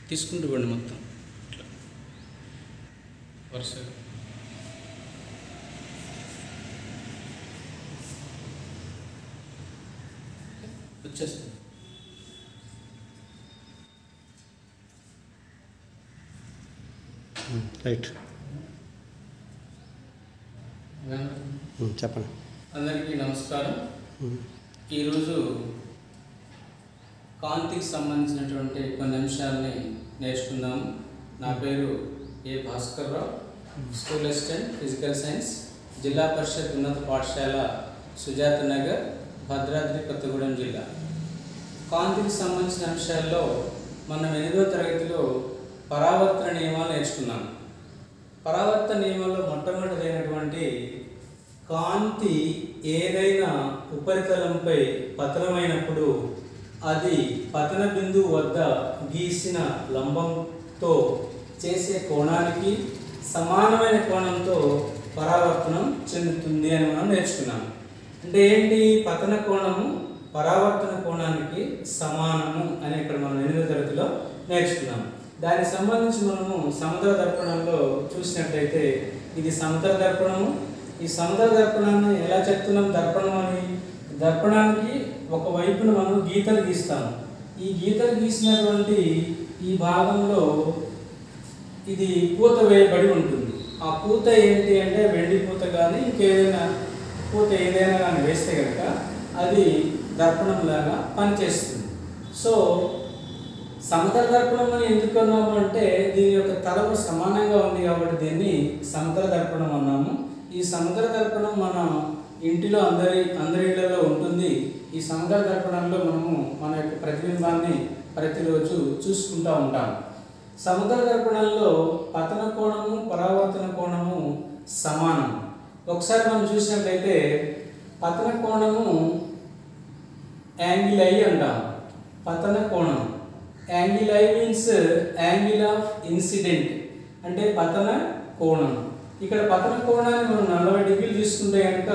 తీసుకుంటూ పోండి మొత్తం ఇట్లా వరుసగా వచ్చేస్తుంది రైట్ చెప్పండి అందరికీ నమస్కారం ఈరోజు కాంతికి సంబంధించినటువంటి కొన్ని అంశాలని నేర్చుకుందాము నా పేరు A Bhaskar Rao school assistant physical science Zilla Parishad ఉన్నత పాఠశాల సుజాత నగర్ భద్రాద్రి కొత్తగూడెం జిల్లా కాంతికి సంబంధించిన అంశాల్లో మనం ఎనిమిదో తరగతిలో పరావర్తన నియమాలు నేర్చుకున్నాం పరావర్తన నియమంలో మొట్టమొదటిదైనటువంటి కాంతి ఏదైనా ఉపరితలంపై పతనమైనప్పుడు అది పతన బిందువు వద్ద గీసిన లంబంతో చేసే కోణానికి సమానమైన కోణంతో పరావర్తనం చెందుతుంది అని మనం నేర్చుకున్నాం అంటే ఏంటి పతన కోణము పరావర్తన కోణానికి సమానము అని ఇక్కడ మనం ఎనిమిదో తరగతిలో నేర్చుకున్నాం దానికి సంబంధించి మనము సముద్ర దర్పణంలో చూసినట్లయితే ఇది సముద్ర దర్పణము ఈ సముద్ర దర్పణాన్ని ఎలా చెప్తున్నాం దర్పణం అని దర్పణానికి ఒక వైపున మనం గీతలు గీస్తాము ఈ గీతలు గీసినటువంటి ఈ భాగంలో ఇది పూత వేయబడి ఉంటుంది ఆ పూత ఏంటి అంటే వెండి పూత కానీ ఇంకేదైనా పూత ఏదైనా కానీ వేస్తే కనుక అది దర్పణం లాగా పనిచేస్తుంది సో సమతల దర్పణం అని ఎందుకు అన్నాము అంటే దీని యొక్క తలము సమానంగా ఉంది కాబట్టి దీన్ని సమతల దర్పణం అన్నాము ఈ సమతల దర్పణం మన ఇంటిలో అందరి అందరి ఇళ్లలో ఉంటుంది ఈ సమతల దర్పణంలో మనము మన యొక్క ప్రతిబింబాన్ని ప్రతిరోజు చూసుకుంటూ ఉంటాం సమతల దర్పణంలో పతన కోణము పరావర్తన కోణము సమానం ఒకసారి మనం చూసినట్లయితే పతన కోణము యాంగిల్ ఐ అంటాం పతన కోణం angle I means angle of incident అంటే పతన కోణం ఇక్కడ పతన కోణాన్ని మనం నలభై డిగ్రీలు తీసుకుంటే కనుక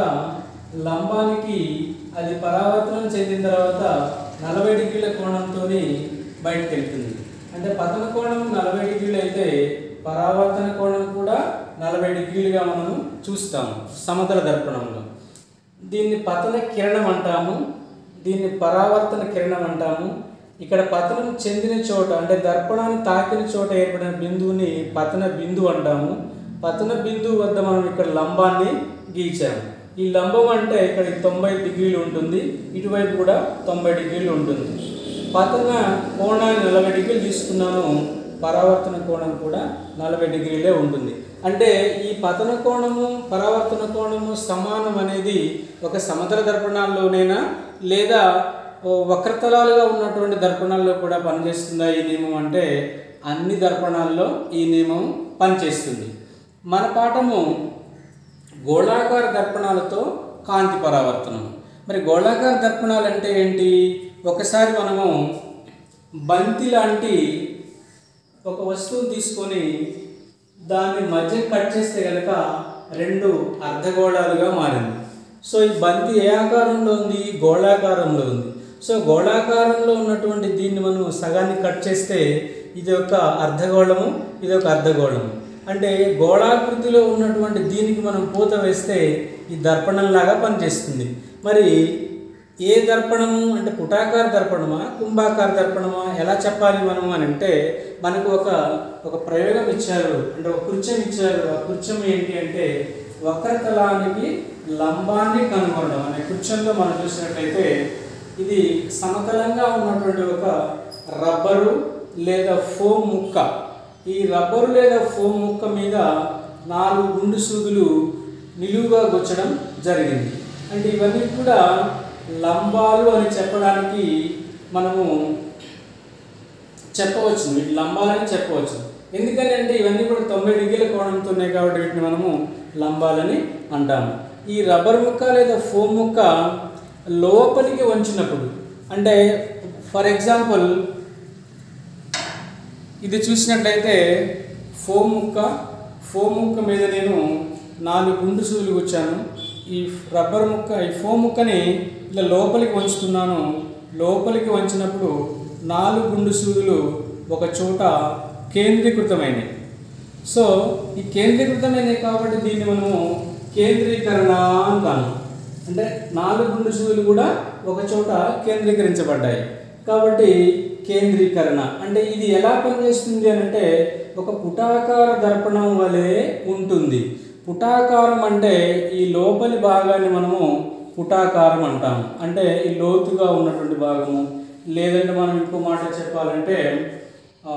లంబానికి అది పరావర్తనం చెందిన తర్వాత నలభై డిగ్రీల కోణంతో బయటకు వెళ్తుంది అంటే పతన కోణం నలభై డిగ్రీలు అయితే పరావర్తన కోణం కూడా నలభై డిగ్రీలుగా మనము చూస్తాము సమతల దర్పణంలో దీన్ని పతన కిరణం అంటాము దీన్ని పరావర్తన కిరణం అంటాము ఇక్కడ పతనం చెందిన చోట అంటే దర్పణాన్ని తాకిన చోట ఏర్పడిన బిందువుని పతన బిందువు అంటాము పతన బిందువు వద్ద మనం ఇక్కడ లంబాన్ని గీచాము ఈ లంబం అంటే ఇక్కడ తొంభై డిగ్రీలు ఉంటుంది ఇటువైపు కూడా తొంభై డిగ్రీలు ఉంటుంది పతన కోణాన్ని నలభై డిగ్రీలు తీసుకున్నాను పరావర్తన కోణం కూడా నలభై డిగ్రీలే ఉంటుంది అంటే ఈ పతన కోణము పరావర్తన కోణము సమానం అనేది ఒక సమతల దర్పణాల్లోనైనా లేదా ఓ వక్రతలాలుగా ఉన్నటువంటి దర్పణాల్లో కూడా పనిచేస్తుందా ఈ నియమం అంటే అన్ని దర్పణాల్లో ఈ నియమం పనిచేస్తుంది మన పాఠము గోళాకార దర్పణాలతో కాంతి పరావర్తనం మరి గోళాకార దర్పణాలు అంటే ఏంటి ఒకసారి మనము బంతి లాంటి ఒక వస్తువుని తీసుకొని దాన్ని మధ్య కట్ చేస్తే కనుక రెండు అర్ధగోళాలుగా మారింది సో ఈ బంతి ఏ ఆకారంలో ఉంది గోళాకారంలో ఉంది సో గోళాకారంలో ఉన్నటువంటి దీన్ని మనం సగాన్ని కట్ చేస్తే ఇది ఒక అర్ధగోళము ఇది ఒక అర్ధగోళము అంటే గోళాకృతిలో ఉన్నటువంటి దీనికి మనం పూత వేస్తే ఈ దర్పణంలాగా పనిచేస్తుంది మరి ఏ దర్పణము అంటే పుటాకార దర్పణమా కుంభాకార దర్పణమా ఎలా చెప్పాలి మనం అని అంటే మనకు ఒక ఒక ప్రయోగం ఇచ్చారు అంటే ఒక కృత్యం ఇచ్చారు ఆ కృత్యం ఏంటి అంటే వక్రతలానికి లంబాన్ని కనుగొనడం అనే కృత్యంలో మనం చూసినట్లయితే ఇది సమతలంగా ఉన్నటువంటి ఒక రబ్బరు లేదా ఫోమ్ ముక్క ఈ రబ్బరు లేదా ఫోమ్ ముక్క మీద నాలుగు గుండు సూదులు నిలువుగా గుచ్చడం జరిగింది అంటే ఇవన్నీ కూడా లంబాలు అని చెప్పడానికి మనము చెప్పవచ్చు వీటి లంబాలని చెప్పవచ్చు ఎందుకని అంటే ఇవన్నీ కూడా తొంభై డిగ్రీల కోణంతో ఉన్నాయి కాబట్టి వీటిని మనము లంబాలని అంటాము ఈ రబ్బర్ ముక్క లేదా ఫోమ్ ముక్క లోపలికి వంచినప్పుడు అంటే ఫర్ ఎగ్జాంపుల్ ఇది చూసినట్లయితే ఫోమ్ ముక్క ఫోమ్ ముక్క మీద నేను నాలుగు గుండు సూదులు గుచ్చాను ఈ రబ్బర్ ముక్క ఈ ఫోమ్ ముక్కని ఇలా లోపలికి వంచుతున్నాను లోపలికి వంచినప్పుడు నాలుగు గుండు సూదులు ఒక చోట కేంద్రీకృతమైనవి సో ఈ కేంద్రీకృతమైనవి కాబట్టి దీన్ని మనము కేంద్రీకరణ అంటాము అంటే నాలుగు గుండు సూదులు కూడా ఒక చోట కేంద్రీకరించబడ్డాయి కాబట్టి కేంద్రీకరణ అంటే ఇది ఎలా పనిచేస్తుంది అని అంటే ఒక పుటాకార దర్పణం వలె ఉంటుంది పుటాకారం అంటే ఈ లోపలి భాగాన్ని మనము పుటాకారం అంటాము అంటే ఈ లోతుగా ఉన్నటువంటి భాగము లేదంటే మనం ఇంకో మాట చెప్పాలంటే ఆ,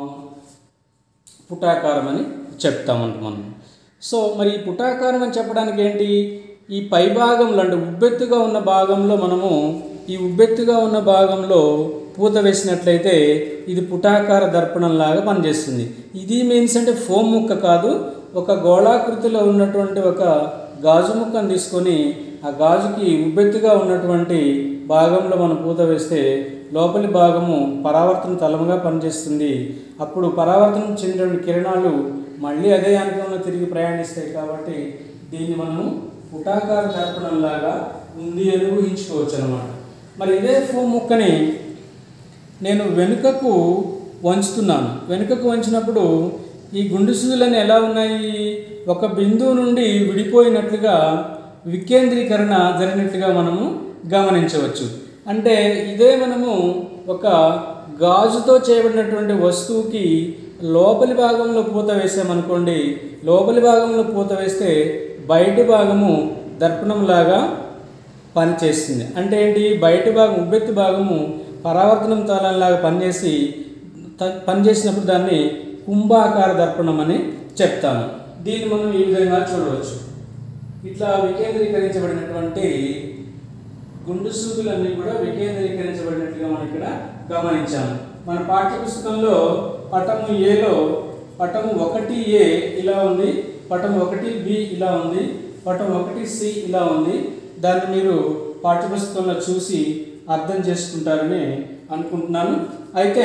పుటాకారం అని చెప్తామంట మనం సో మరి ఈ పుటాకారం అని చెప్పడానికి ఏంటి ఈ పై భాగంలో అంటే ఉబ్బెత్తుగా ఉన్న భాగంలో మనము ఈ ఉబ్బెత్తుగా ఉన్న భాగంలో పూత వేసినట్లయితే ఇది పుటాకార దర్పణం లాగా పనిచేస్తుంది ఇది మీన్స్ అంటే ఫోమ్ ముక్క కాదు ఒక గోళాకృతిలో ఉన్నటువంటి ఒక గాజు ముక్కను తీసుకొని ఆ గాజుకి ఉబ్బెత్తుగా ఉన్నటువంటి భాగంలో మనం పూత వేస్తే లోపలి భాగము పరావర్తన తలముగా పనిచేస్తుంది అప్పుడు పరావర్తనం చెందిన కిరణాలు మళ్ళీ అదే యాంత్రంలో తిరిగి ప్రయాణిస్తాయి కాబట్టి దీన్ని మనము పుటాకార దర్పణంలాగా ఉంది అని ఊహించుకోవచ్చు అనమాట మరి ఇదే ఫోమ్ ముక్కని నేను వెనుకకు వంచుతున్నాను వెనుకకు వంచినప్పుడు ఈ గుండు సూదులన్నీ ఎలా ఉన్నాయి ఒక బిందువు నుండి విడిపోయినట్లుగా వికేంద్రీకరణ జరిగినట్లుగా మనము గమనించవచ్చు అంటే ఇదే మనము ఒక గాజుతో చేయబడినటువంటి వస్తువుకి లోపలి భాగంలో పూత వేసామనుకోండి లోపలి భాగంలో పూత వేస్తే బయటి భాగము దర్పణంలాగా పనిచేస్తుంది అంటే ఏంటి బయట భాగం ఉబ్బెత్తు భాగము పరావర్తనం తాళంలాగా పనిచేసి త- పనిచేసినప్పుడు దాన్ని కుంభాకార దర్పణం అని చెప్తాము దీన్ని మనం ఈ విధంగా చూడవచ్చు ఇట్లా వికేంద్రీకరించబడినటువంటి గుండు సూదులన్నీ కూడా వికేంద్రీకరించబడినట్టుగా మనం ఇక్కడ గమనించాము మన పాఠ్యపుస్తకంలో పటము ఏలో పటము ఒకటి ఏ ఇలా ఉంది పటం ఒకటి బి ఇలా ఉంది పటం ఒకటి సి ఇలా ఉంది దాన్ని మీరు పాఠ్యపుస్తకంలో చూసి అర్థం చేసుకుంటారని అనుకుంటున్నాను అయితే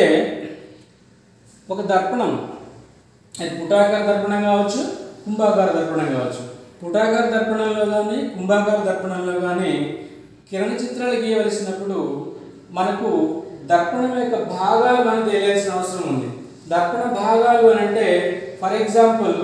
ఒక దర్పణం అది పుటాకార దర్పణం కావచ్చు కుంభాకార దర్పణం కావచ్చు పుటాకార దర్పణంలో కానీ కుంభాకార దర్పణంలో కానీ కిరణ చిత్రాలు గీయవలసినప్పుడు మనకు దర్పణం యొక్క భాగాలు మనకు తెలియాల్సిన అవసరం ఉంది దర్పణ భాగాలు అని అంటే ఫర్ ఎగ్జాంపుల్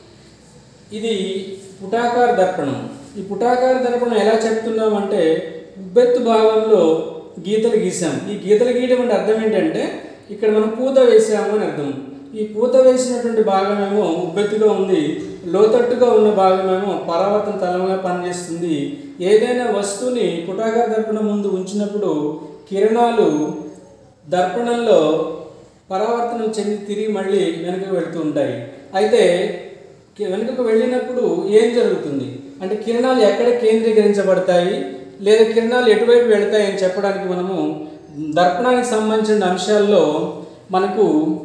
ఇది పుటాకార దర్పణం ఈ పుటాకార దర్పణం ఎలా చెప్తున్నాం అంటే ఉబ్బెత్తు భాగంలో గీతలు గీసాం ఈ గీతలు గీయడం అంటే అర్థం ఏంటంటే ఇక్కడ మనం పూత వేసాము అని అర్థం ఈ పూత వేసినటువంటి భాగమేమో ఉబ్బెత్తుగా ఉంది లోతట్టుగా ఉన్న భాగమేమో పరావర్తన తలముగా పనిచేస్తుంది ఏదైనా వస్తువుని పుటాకార దర్పణం ముందు ఉంచినప్పుడు కిరణాలు దర్పణంలో పరావర్తనం చెంది తిరిగి మళ్ళీ వెనుకకు వెళ్తూ ఉంటాయి అయితే కి- వెనుకకు వెళ్ళినప్పుడు ఏం జరుగుతుంది అంటే కిరణాలు ఎక్కడ కేంద్రీకరించబడతాయి లేదా కిరణాలు ఎటువైపు వెళ్తాయి అని చెప్పడానికి మనము దర్పణానికి సంబంధించిన అంశాల్లో మనకు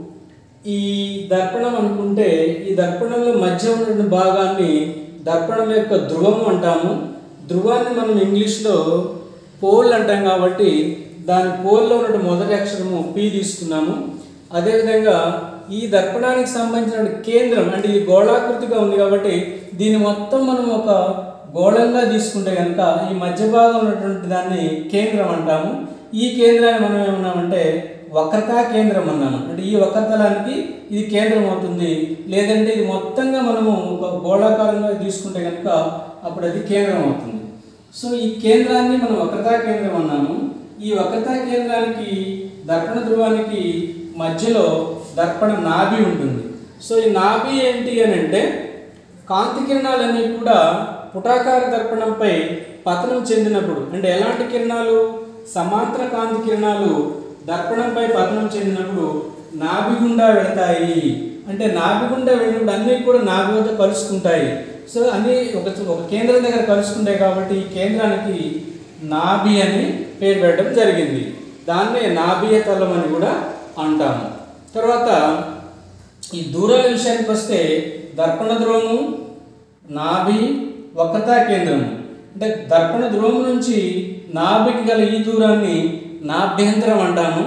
ఈ దర్పణం అనుకుంటే ఈ దర్పణంలో మధ్య ఉన్నటువంటి భాగాన్ని దర్పణం యొక్క ధ్రువము అంటాము ధ్రువాన్ని మనం ఇంగ్లీష్లో పోల్ అంటాం కాబట్టి దాని పోల్లో ఉన్న మొదటి అక్షరము పి తీసుకున్నాము అదేవిధంగా ఈ దర్పణానికి సంబంధించిన కేంద్రం అంటే ఇది గోళాకృతిగా ఉంది కాబట్టి దీన్ని మొత్తం మనం ఒక గోళంగా తీసుకుంటే కనుక ఈ మధ్య భాగం ఉన్నటువంటి దాన్ని కేంద్రం అంటాము ఈ కేంద్రాన్ని మనం ఏమన్నామంటే వక్రతా కేంద్రం అన్నాము అంటే ఈ వక్రతలానికి ఇది కేంద్రం అవుతుంది లేదంటే ఇది మొత్తంగా మనము ఒక గోళాకారంగా తీసుకుంటే కనుక అప్పుడు అది కేంద్రం అవుతుంది సో ఈ కేంద్రాన్ని మనం వక్రతా కేంద్రం అన్నాము ఈ వక్రతా కేంద్రానికి దర్పణ ధ్రువానికి మధ్యలో దర్పణ నాభి ఉంటుంది సో ఈ నాభి ఏంటి అని అంటే కాంతి కిరణాలన్నీ కూడా పుటాకార దర్పణంపై పతనం చెందినప్పుడు అంటే ఎలాంటి కిరణాలు సమాంతర కాంతి కిరణాలు దర్పణంపై పతనం చెందినప్పుడు నాభి గుండా వెళతాయి అంటే నాభి గుండా వెళ్ళినప్పుడు అన్నీ కూడా నాభి వద్ద కలుసుకుంటాయి సో అన్నీ ఒక ఒక కేంద్రం దగ్గర కలుసుకుంటాయి కాబట్టి ఈ కేంద్రానికి నాభి అని పేరు పెట్టడం జరిగింది దాన్నే నాభియ తలం అని కూడా అంటాము తర్వాత ఈ దూరాల విషయానికి వస్తే దర్పణ ధ్రువము నాభి వక్రతా కేంద్రము అంటే దర్పణ ధ్రువము నుంచి నాభికి గల ఈ దూరాన్ని నాభ్యంతరం అంటాము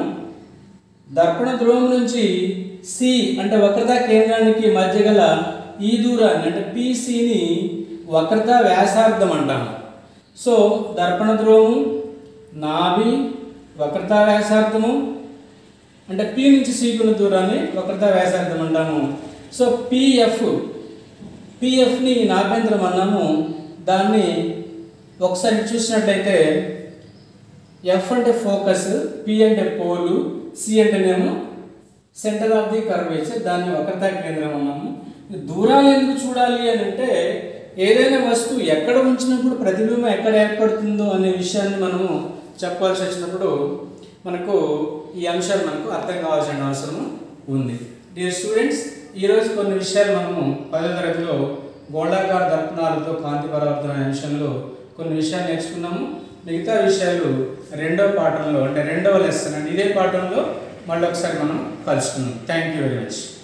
దర్పణ ధ్రువం నుంచి సి అంటే వక్రతా కేంద్రానికి మధ్య గల ఈ దూరాన్ని అంటే పిసిని వక్రతా వ్యాసార్థం అంటాము సో దర్పణ ధ్రువము నాభి వక్రతా వ్యాసార్థము అంటే పి నుంచి సికి ఉన్న దూరాన్ని వక్రతా వ్యాసార్థం అంటాము సో పిఎఫ్ పిఎఫ్ని నాభ్యంతరం అన్నాము దాన్ని ఒకసారి చూసినట్లయితే ఎఫ్ అంటే ఫోకస్ పి అంటే పోలు సి అంటేనేమో సెంటర్ ఆఫ్ ది కర్వేచర్ దాన్ని వక్రతా కేంద్రం అన్నాము దూరాలు ఎందుకు చూడాలి అని అంటే ఏదైనా వస్తువు ఎక్కడ ఉంచినప్పుడు ప్రతిబింబం ఎక్కడ ఏర్పడుతుందో అనే విషయాన్ని మనము చెప్పాల్సి వచ్చినప్పుడు మనకు ఈ అంశాలు మనకు అర్థం కావాల్సిన అవసరం ఉంది డియర్ స్టూడెంట్స్ ఈరోజు కొన్ని విషయాలు మనము పదో తరగతిలో గోళాకార దర్పణాలతో కాంతి పరావర్తన అనే అంశంలో కొన్ని విషయాలు నేర్చుకున్నాము మిగతా విషయాలు రెండో పాఠంలో అంటే రెండవ లెసన్ అంటే ఇదే పాఠంలో మళ్ళీ ఒకసారి మనం కలుసుకుందాం థ్యాంక్ యూ వెరీ మచ్